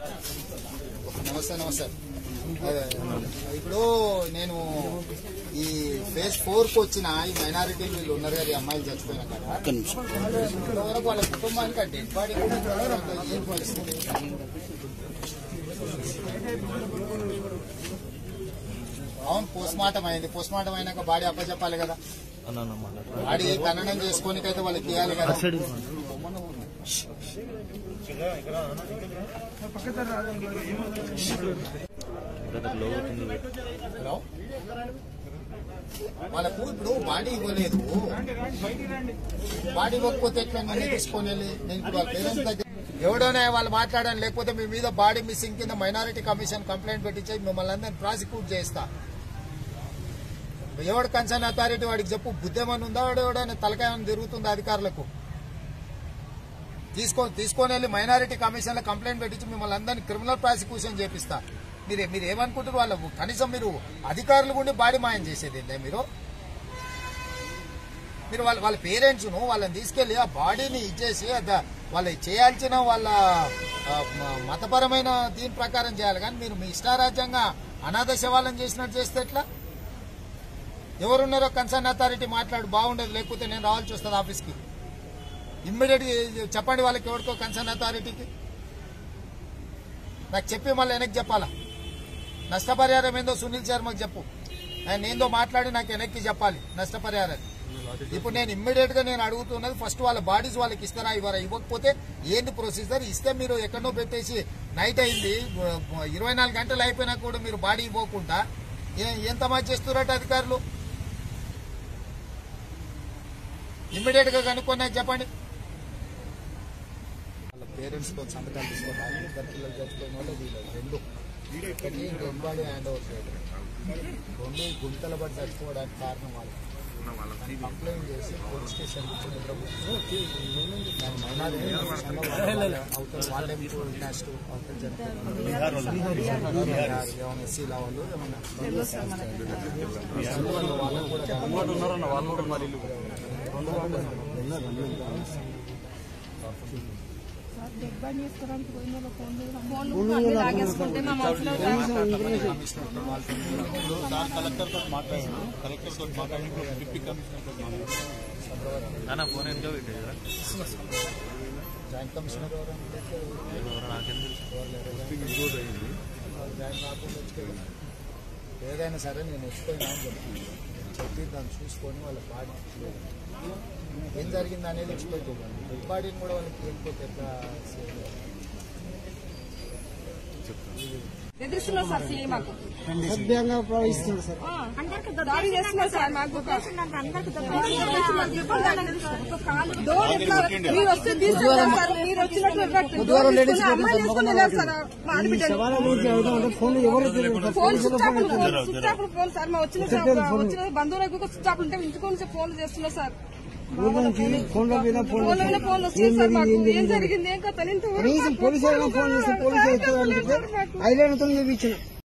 నమస్తే నమస్తే అదే, ఇప్పుడు నేను ఈ ఫేజ్ ఫోర్ కు వచ్చిన ఈ మైనారిటీ వీళ్ళు ఉన్నారు కదా ఈ అమ్మాయిలు చచ్చిపోయిన కదా ఇంతవరకు వాళ్ళ కుటుంబానికి ఆ డెడ్ బాడీ కూడా ఇంతవరకు ఏం పరిస్థితి అవును పోస్ట్ మార్టం అయింది పోస్ట్ మార్టం అయినాక బాడీ అప్పచెప్పాలి కదా బాడీ ఖననం చేసుకోనికైతే వాళ్ళకి ఇవ్వాలి కదా హలో వాళ్ళకు ఇప్పుడు బాడీ ఇవ్వలేదు బాడీ ఇవ్వకపోతే ఎట్లా నన్ను తీసుకొని వెళ్ళి నేను ఇప్పుడు వాళ్ళ పేరెంట్స్ దగ్గర ఎవడోనే వాళ్ళు మాట్లాడాను లేకపోతే మీ మీద బాడీ మిస్సింగ్ కింద మైనారిటీ కమిషన్ కంప్లైంట్ పెట్టించి మిమ్మల్ని అందరినీ ప్రాసిక్యూట్ చేస్తా ఎవడు కన్సర్న్ అథారిటీ వాడికి చెప్పు బుద్ధేమని ఉందా వాడు ఎవడైనా తలకాయ ఏమైనా తిరుగుతుందా అధికారులకు తీసుకొని తీసుకొని వెళ్ళి మైనారిటీ కమిషన్ లో కంప్లైంట్ పెట్టించి మిమ్మల్ని అందరినీ క్రిమినల్ ప్రాసిక్యూషన్ చేపిస్తా మీరు మీరు ఏమనుకుంటారు వాళ్ళ కనీసం మీరు అధికారులు ఉండి బాడీ మాయం చేసేది ఏందే మీరు మీరు వాళ్ళ వాళ్ళ పేరెంట్స్ ను వాళ్ళని తీసుకెళ్లి ఆ బాడీని ఇచ్చేసి అద- వాళ్ళ చేయాల్సిన వాళ్ళ ఆ, మ- మతపరమైన దీని ప్రకారం చేయాలి కానీ మీరు మీ ఇష్టారాజ్యంగా అనాథ శవాలను చేసినట్టు చేస్తే ఎట్లా ఎవరున్నారో కన్సర్న్ అథారిటీ మాట్లాడు బాగుండదు లేకపోతే నేను రావాల్సి వస్తుంది ఆఫీస్కి ఇమ్మీడియట్ చెప్పండి వాళ్ళకి ఎవరికో కన్సర్న్ అథారిటీకి నాకు చెప్పి మళ్ళీ వెనక్కి చెప్పాలా నష్టపరిహారం ఏందో సునీల్ శర్మకి చెప్పు ఆయన ఏందో మాట్లాడి నాకు వెనక్కి చెప్పాలి నష్టపరిహారం ఇప్పుడు నేను ఇమ్మీడియట్ గా నేను అడుగుతున్నది ఫస్ట్ వాళ్ళ బాడీస్ వాళ్ళకి ఇస్తారా ఇవ్వరా ఇవ్వకపోతే ఏంది ప్రొసీజర్ ఇస్తే మీరు ఎక్కడో పెట్టేసి నైట్ అయింది ఇరవై నాలుగు గంటలు అయిపోయినా కూడా మీరు బాడీ ఇవ్వకుండా ఏ- ఎంత మంది చేస్తున్నారట అధికారులు ఇమ్మీడియట్ గా కనుక్కొని నాకు చెప్పండి వాళ్ళ పేరెంట్స్ తో సంతకాలు తీసుకోవాలి ఇద్దరు పిల్లలు చచ్చిపోయిన వాళ్ళు వీళ్ళు రెండు ఒకటి డెడ్ బాడీ హ్యాండ్ ఓవర్ చేయడం రెండు గుంతల పడి చచ్చిపోవడానికి కారణం వాళ్ళు కంప్లైంట్ చేసి పోలీస్ స్టేషన్ అవుతారు వాళ్ళే నెక్స్ట్ ఏమైనా ఎస్సీ వాళ్ళు ఏమన్నా వాళ్ళకు కూడా లాగేసుకుంటే మా మనసులో కలెక్టర్ తో మాట్లాడాను కలెక్టర్ తో మాట్లాడి డిప్యూటీ కమిషనర్ తో ఫోన్ ఎందుకో పెట్టేదా జాయింట్ కమిషనర్ ఎవరంటే జాయిన్ కాకుండా వచ్చి ఏదైనా సరే నేను వచ్చిపోయినా అని చెప్పి చెప్పి దాన్ని చూసుకొని వాళ్ళ బాడీ ఏం జరిగింది అనేది ఎక్స్పెక్ట్ ఇవ్వండి డెడ్ బాడీని కూడా వాళ్ళకి తెలియకపోతే ఎట్లా సేవ్ చేయాలి? బెదిరిస్తున్నారు సార్ సీఐ మాకు సభ్యంగా ప్రవహిస్తుంది సార్ దాడి చేస్తున్నారు సార్ మాకు డోర్ ఎట్లా మీరు వస్తే తీసుకెళ్తారు సార్ మీరు వచ్చినట్టు డోర్ తీసుకుని అమ్మాయిని తీసుకుని వెళ్ళారు సార్ మా ఆడబిడ్డని. శవాల గురించి అడుగుతామంటే ఫోన్ ఎవరు తెలియదు sir. Phone switch off switch off phone sir మా వచ్చిన వచ్చిన బంధువులకు కూడా స్విచ్ ఆఫ్ ఉంటే ఇంటికి నుంచి ఫోన్లు చేస్తున్నారు సార్ ఊరు నుంచి ఫోన్ లో మీద ఫోన్ ఫోన్ల మీద ఫోన్లు వస్తాయి సార్ మాకు ఏం జరిగింది ఏం కథ ఇంత కనీసం పోలీసు వాళ్ళకి ఫోన్ చేసి పోలీసు అయితే ఐలాండ్ తో చూపించిన